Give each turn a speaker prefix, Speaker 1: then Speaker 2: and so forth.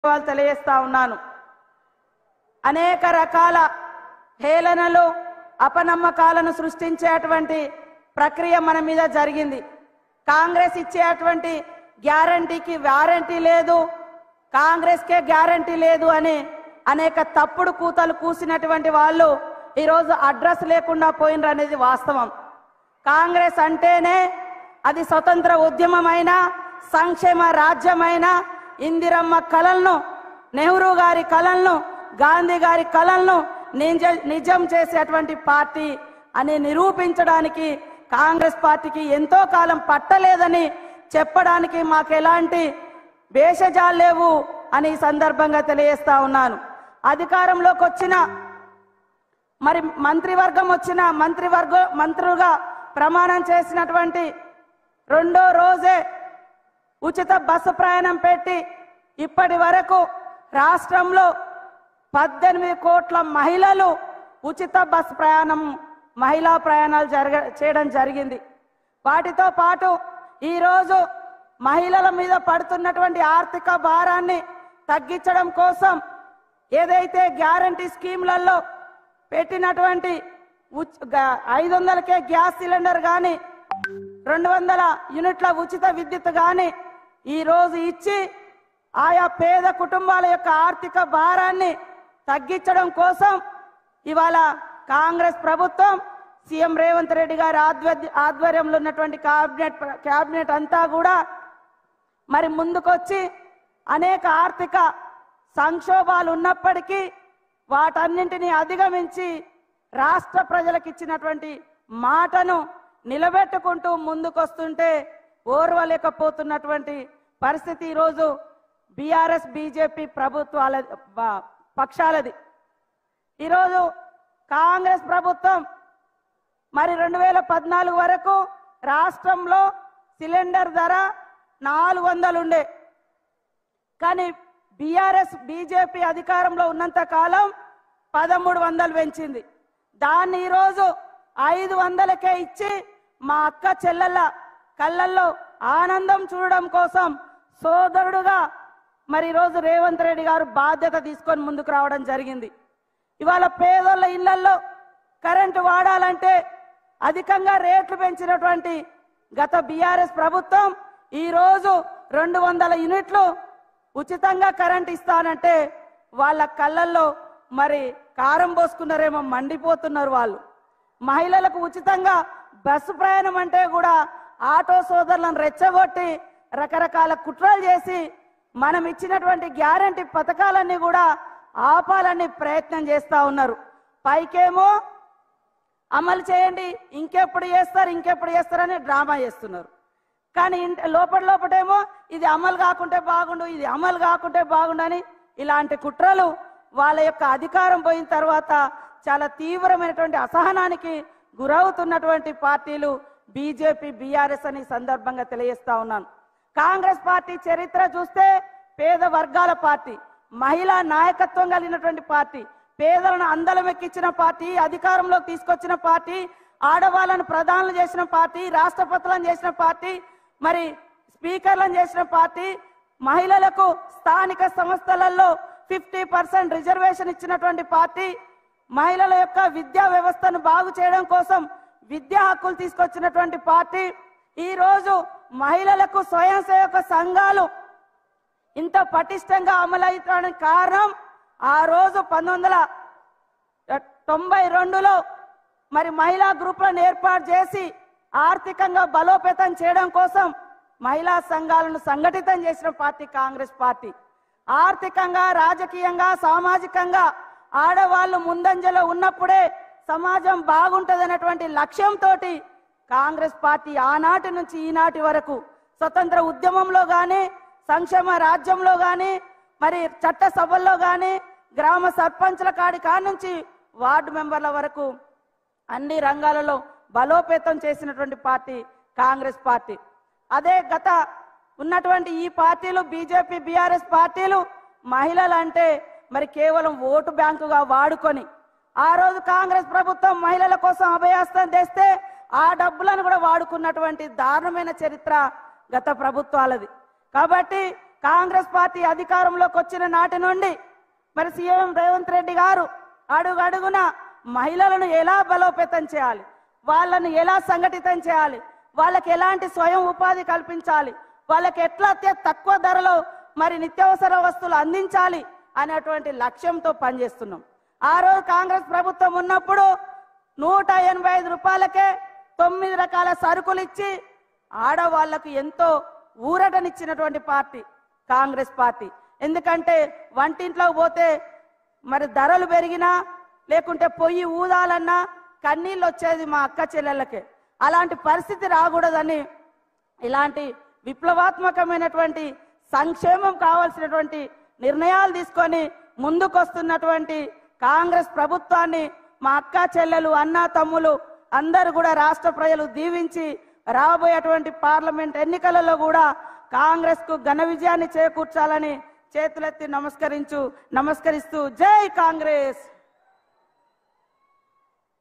Speaker 1: వాళ్ళు తెలియజేస్తా ఉన్నాను అనేక రకాల హేళనలు అపనమ్మకాలను సృష్టించేటువంటి ప్రక్రియ మన మీద జరిగింది కాంగ్రెస్ ఇచ్చేటువంటి గ్యారంటీకి వారంటీ లేదు కాంగ్రెస్కే గ్యారంటీ లేదు అని అనేక తప్పుడు కూతలు కూసినటువంటి వాళ్ళు ఈరోజు అడ్రస్ లేకుండా పోయినరు అనేది వాస్తవం కాంగ్రెస్ అంటేనే అది స్వతంత్ర ఉద్యమమైన సంక్షేమ రాజ్యమైన ఇందిరమ్మ కలలను నెహ్రూ గారి కలలను గాంధీ గారి కలలను నిజ నిజం చేసేటువంటి పార్టీ అని నిరూపించడానికి కాంగ్రెస్ పార్టీకి ఎంతో కాలం పట్టలేదని చెప్పడానికి మాకు ఎలాంటి భేషజాలు లేవు అని ఈ సందర్భంగా తెలియజేస్తా ఉన్నాను అధికారంలోకి వచ్చిన మరి మంత్రివర్గం వచ్చిన మంత్రివర్గ మంత్రులుగా ప్రమాణం చేసినటువంటి రెండో రోజే ఉచిత బస్సు ప్రయాణం పెట్టి ఇప్పటి వరకు రాష్ట్రంలో పద్దెనిమిది కోట్ల మహిళలు ఉచిత బస్సు ప్రయాణం మహిళా ప్రయాణాలు జరగ చేయడం జరిగింది వాటితో పాటు ఈరోజు మహిళల మీద పడుతున్నటువంటి ఆర్థిక భారాన్ని తగ్గించడం కోసం ఏదైతే గ్యారంటీ స్కీమ్లలో పెట్టినటువంటి ఉచ్- గా- ఐదు వందలకే గ్యాస్ సిలిండర్ కానీ రెండు వందల యూనిట్ల ఉచిత విద్యుత్ కానీ ఈ రోజు ఇచ్చి ఆయా పేద కుటుంబాల యొక్క ఆర్థిక భారాన్ని తగ్గించడం కోసం ఇవాళ కాంగ్రెస్ ప్రభుత్వం సీఎం రేవంత్ రెడ్డి గారి ఆధ్వర్య ఆధ్వర్యంలో ఉన్నటువంటి క్యాబినెట్ క్యాబినెట్ అంతా కూడా మరి ముందుకొచ్చి అనేక ఆర్థిక సంక్షోభాలు ఉన్నప్పటికీ వాటన్నింటినీ అధిగమించి రాష్ట్ర ప్రజలకు ఇచ్చినటువంటి మాటను నిలబెట్టుకుంటూ ముందుకొస్తుంటే ఓర్వలేకపోతున్నటువంటి పరిస్థితి ఈరోజు బీఆర్ఎస్ బీజేపీ ప్రభుత్వాల బ- పక్షాలది ఈరోజు కాంగ్రెస్ ప్రభుత్వం మరి రెండు వేల పద్నాలుగు వరకు రాష్ట్రంలో సిలిండర్ ధర నాలుగు వందలు ఉండే కానీ బీఆర్ఎస్ బీజేపీ అధికారంలో ఉన్నంత కాలం పదమూడు వందలు పెంచింది దాన్ని ఈరోజు ఐదు వందలకే ఇచ్చి మా అక్క చెల్లెళ్ళ కళ్ళల్లో ఆనందం చూడడం కోసం సోదరుడుగా మరి ఈరోజు రేవంత్ రెడ్డి గారు బాధ్యత తీసుకొని ముందుకు రావడం జరిగింది ఇవాళ పేదోళ్ళ ఇళ్లలో కరెంటు వాడాలంటే అధికంగా రేట్లు పెంచినటువంటి గత బీఆర్ఎస్ ప్రభుత్వం ఈ రోజు రెండు వందల యూనిట్లు ఉచితంగా కరెంట్ ఇస్తానంటే వాళ్ళ కళ్ళల్లో మరి కారం పోసుకున్నారేమో మండిపోతున్నారు వాళ్ళు మహిళలకు ఉచితంగా బస్సు ప్రయాణం అంటే కూడా ఆటో సోదరులను రెచ్చగొట్టి రకరకాల కుట్రలు చేసి మనం ఇచ్చినటువంటి గ్యారంటీ పథకాలన్నీ కూడా ఆపాలని ప్రయత్నం చేస్తా ఉన్నారు పైకేమో అమలు చేయండి ఇంకెప్పుడు చేస్తారు ఇంకెప్పుడు చేస్తారని డ్రామా చేస్తున్నారు కానీ ఇంట లోపల లోపటేమో ఇది అమలు కాకుంటే బాగుండు ఇది అమలు కాకుంటే బాగుండు అని ఇలాంటి కుట్రలు వాళ్ళ యొక్క అధికారం పోయిన తర్వాత చాలా తీవ్రమైనటువంటి అసహనానికి గురవుతున్నటువంటి పార్టీలు బీజేపీ బీఆర్ఎస్ అని ఈ సందర్భంగా తెలియజేస్తా ఉన్నాను కాంగ్రెస్ పార్టీ చరిత్ర చూస్తే పేద వర్గాల పార్టీ మహిళా నాయకత్వం కలిగినటువంటి పార్టీ పేదలను అందలం ఎక్కించిన పార్టీ అధికారంలోకి తీసుకొచ్చిన పార్టీ ఆడవాళ్ళను ప్రధానులు చేసిన పార్టీ రాష్ట్రపతులను చేసిన పార్టీ మరి స్పీకర్లను చేసిన పార్టీ మహిళలకు స్థానిక సంస్థలలో ఫిఫ్టీ పర్సెంట్ రిజర్వేషన్ ఇచ్చినటువంటి పార్టీ మహిళల యొక్క విద్యా వ్యవస్థను బాగు చేయడం కోసం విద్యా హక్కులు తీసుకొచ్చినటువంటి పార్టీ ఈ రోజు మహిళలకు స్వయం సేవక సంఘాలు ఇంత పటిష్టంగా అమలవుతానికి కారణం ఆ రోజు పంతొమ్మిది వందల తొంభై రెండులో మరి మహిళా గ్రూపులను ఏర్పాటు చేసి ఆర్థికంగా బలోపేతం చేయడం కోసం మహిళా సంఘాలను సంఘటితం చేసిన పార్టీ కాంగ్రెస్ పార్టీ ఆర్థికంగా రాజకీయంగా సామాజికంగా ఆడవాళ్ళు ముందంజలో ఉన్నప్పుడే సమాజం బాగుంటదనేటువంటి లక్ష్యంతో కాంగ్రెస్ పార్టీ ఆనాటి నుంచి ఈనాటి వరకు స్వతంత్ర ఉద్యమంలో గాని సంక్షేమ రాజ్యంలో గాని మరి చట్ట సభల్లో గాని గ్రామ సర్పంచ్ల కాడి కాడి నుంచి వార్డు మెంబర్ల వరకు అన్ని రంగాలలో బలోపేతం చేసినటువంటి పార్టీ కాంగ్రెస్ పార్టీ అదే గత ఉన్నటువంటి ఈ పార్టీలు బీజేపీ బీఆర్ఎస్ పార్టీలు మహిళలు అంటే మరి కేవలం ఓటు బ్యాంకుగా వాడుకొని ఆ రోజు కాంగ్రెస్ ప్రభుత్వం మహిళల కోసం అభయాస్తం తెస్తే ఆ డబ్బులను కూడా వాడుకున్నటువంటి దారుణమైన చరిత్ర గత ప్రభుత్వాలది కాబట్టి కాంగ్రెస్ పార్టీ అధికారంలోకి వచ్చిన నాటి నుండి మరి సీఎం రేవంత్ రెడ్డి గారు అడుగు అడుగున మహిళలను ఎలా బలోపేతం చేయాలి వాళ్ళను ఎలా సంఘటితం చేయాలి వాళ్ళకి ఎలాంటి స్వయం ఉపాధి కల్పించాలి వాళ్ళకి ఎట్లా అత్య తక్కువ ధరలో మరి నిత్యావసర వస్తువులు అందించాలి అనేటువంటి లక్ష్యంతో పనిచేస్తున్నాం ఆ రోజు కాంగ్రెస్ ప్రభుత్వం ఉన్నప్పుడు నూట ఎనభై ఐదు రూపాయలకే తొమ్మిది రకాల సరుకులు ఇచ్చి ఆడవాళ్లకు ఎంతో ఊరటనిచ్చినటువంటి పార్టీ కాంగ్రెస్ పార్టీ ఎందుకంటే వంటింట్లో పోతే మరి ధరలు పెరిగినా లేకుంటే పొయ్యి ఊదాలన్నా కన్నీళ్ళు వచ్చేది మా అక్క చెల్లెళ్ళకే అలాంటి పరిస్థితి రాకూడదని ఇలాంటి విప్లవాత్మకమైనటువంటి సంక్షేమం కావాల్సినటువంటి నిర్ణయాలు తీసుకొని ముందుకొస్తున్నటువంటి కాంగ్రెస్ ప్రభుత్వాన్ని మా అక్క చెల్లెలు అన్న తమ్ములు అందరూ కూడా రాష్ట్ర ప్రజలు దీవించి రాబోయేటువంటి పార్లమెంట్ ఎన్నికలలో కూడా కాంగ్రెస్ కు ఘన విజయాన్ని చేకూర్చాలని చేతులెత్తి నమస్కరించు నమస్కరిస్తూ జై కాంగ్రెస్